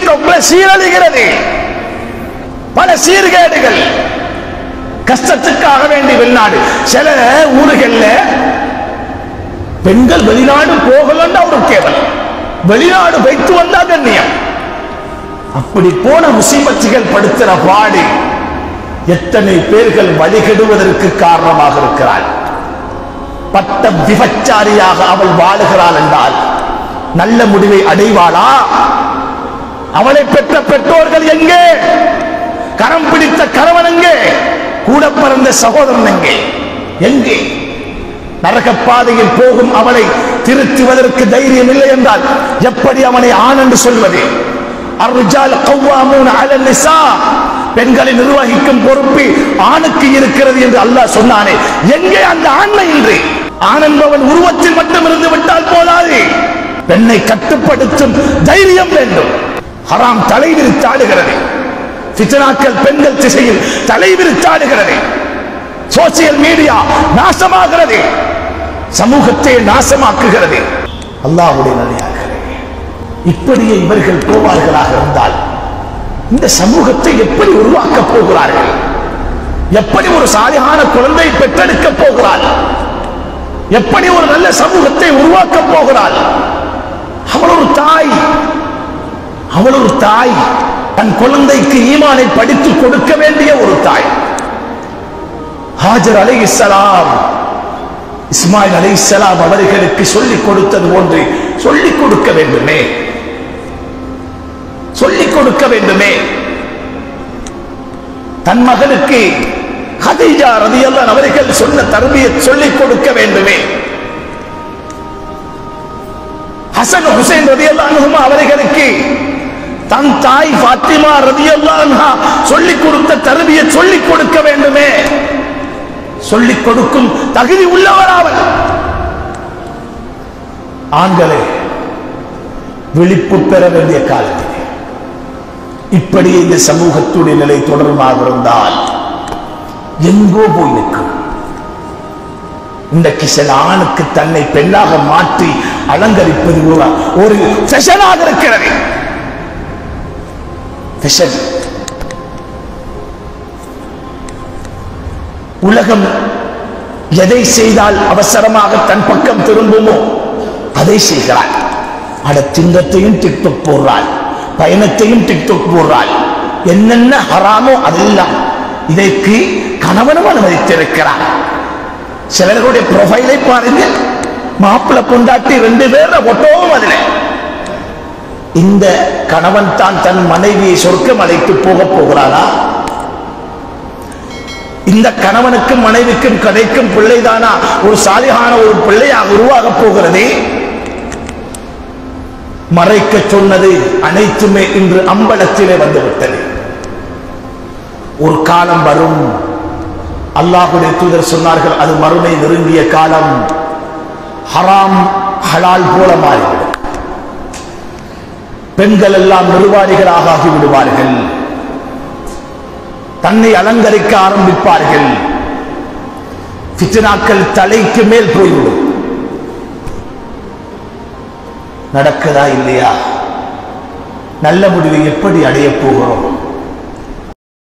டிக்டாக்ல சீரழிகிறது பல சீர்கேடுகள் கஷ்டத்துக்காக வேண்டி வெளிநாடு சில ஊர்கள்ல பெண்கள் வெளிநாடு போகலன்னா ஒரு கேவலம் வெளிநாடு வைத்து வந்தா கண்ணியம் அப்படி போன முசீபத்துகள் படுத்துற பாடு எத்தனை பேர்கள் வழிகெடுவதற்கு காரணமாக இருக்கிறாள் பட்ட விபச்சாரியாக அவள் வாழுகிறாள் என்றால் நல்ல முடிவை அடைவாளா அவளை பெற்ற பெற்றோர்கள் எங்கே கரம் பிடித்த கணவன் எங்கே கூட பிறந்த சகோதரன் எங்கே எங்கே நரக பாதையில் போகும் அவளை திருத்துவதற்கு தைரியம் இல்லை என்றால் எப்படி அவனை ஆண் என்று சொல்வது அர்ஜால் கவ்வாமூன் அலல் நிசா பெண்களை நிர்வகிக்கும் பொறுப்பு ஆணுக்கு இருக்கிறது என்று அல்லாஹ் சொன்னானே எங்கே அந்த ஆண்மை இன்று ஆண் என்பவன் உருவத்தில் மட்டும் இருந்து விட்டால் போதாது பெண்ணை கட்டுப்படுத்தும் தைரியம் வேண்டும் ஹராம் தலைவிரித்தாடுகிறது ஃபித்னாக்கள் பெண்கள் திசையில் தலைவிரித்தாடுகிறது சோசியல் மீடியா நாசமாகிறது சமூகத்தை நாசமாக்குகிறது அல்லாஹ்வுடைய நடிகார்களே இப்படியே இவர்கள் போவார்களாக இருந்தால் இந்த சமூகத்தை எப்படி உருவாக்கப் போகிறார்கள் எப்படி ஒரு சாலியான குழந்தை பெற்றெடுக்க போகிறாள் எப்படி ஒரு நல்ல சமூகத்தை உருவாக்கப் போகிறாள் அவள் ஒரு தாய் அவள் ஒரு தாய் தன் குழந்தைக்கு ஈமானை படித்து கொடுக்க வேண்டிய ஒரு தாய் ஹாஜர் அலை இஸ்லாம் இஸ்மாயில் அலை இஸ்லாம் அவர்களுக்கு சொல்லிக் கொடுத்தது போன்று சொல்லிக் கொடுக்க வேண்டுமே சொல்லிக் கொடுக்க வேண்டுமே தன் மகனுக்கு ஹதீஜா ரதியல்லான் அவர்கள் சொன்ன தருமையை சொல்லிக் கொடுக்க வேண்டுமே ஹசன் ஹுசைன் ரதியல்லான் அவர்களுக்கு தன் தாய் பாத்திமா ரதியல்லான் சொல்லிக் கொடுத்த தருவியை சொல்லிக் கொடுக்க வேண்டுமே சொல்லிக் கொடுக்கும் தகுதி உள்ளவர் அவன் ஆண்களே விழிப்பு பெற வேண்டிய காலத்தில் இப்படி இந்த சமூகத்துடைய நிலை தொடர்பாக இருந்தால் எங்கோ போய் நிற்கும் இன்றைக்கு சில ஆணுக்கு தன்னை பெண்ணாக மாற்றி அலங்கரிப்பது ஒரு- ஒரு ஃபெஷனாக இருக்கிறது ஃபெஷன் உலகம் எதை செய்தால் அவசரமாக தன் பக்கம் திரும்புமோ அதை செய்கிறாள் அட திங்கத்தையும் டிக்டாக் போடுறாள் பயணத்தையும் டிக்டாக் போடுறாள் என்னென்ன ஹராமோ அதெல்லாம் இதற்கு கணவனும் அனுமதித்திருக்கிறார் சிலர்களுடைய ப்ரொஃபைலை பாருங்க மாப்பிள்ளை கொண்டாட்டி ரெண்டு பேர ஒட்டோவும் அதுல இந்த கணவன் தான் தன் மனைவியை சொர்க்கம் அழைத்து போக போகிறானா இந்த கணவனுக்கும் மனைவிக்கும் கிடைக்கும் பிள்ளைதானா ஒரு சாலிகான ஒரு பிள்ளையாக உருவாக போகிறது மறைக்க சொன்னது அனைத்துமே இன்று அம்பலத்திலே வந்துவிட்டது ஒரு காலம் வரும் அல்லாஹுடைய தூதர் சொன்னார்கள் அது மறுமை நெருங்கிய காலம் ஹராம் ஹலால் போல மாறிவிடும் பெண்கள் எல்லாம் நிர்வாணிகளாக ஆகிவிடுவார்கள் தன்னை அலங்கரிக்க ஆரம்பிப்பார்கள் ஃபித்னாக்கள் தலைக்கு மேல் போய்விடும் நடக்குதா இல்லையா நல்ல முடிவை எப்படி அடையப் போகிறோம்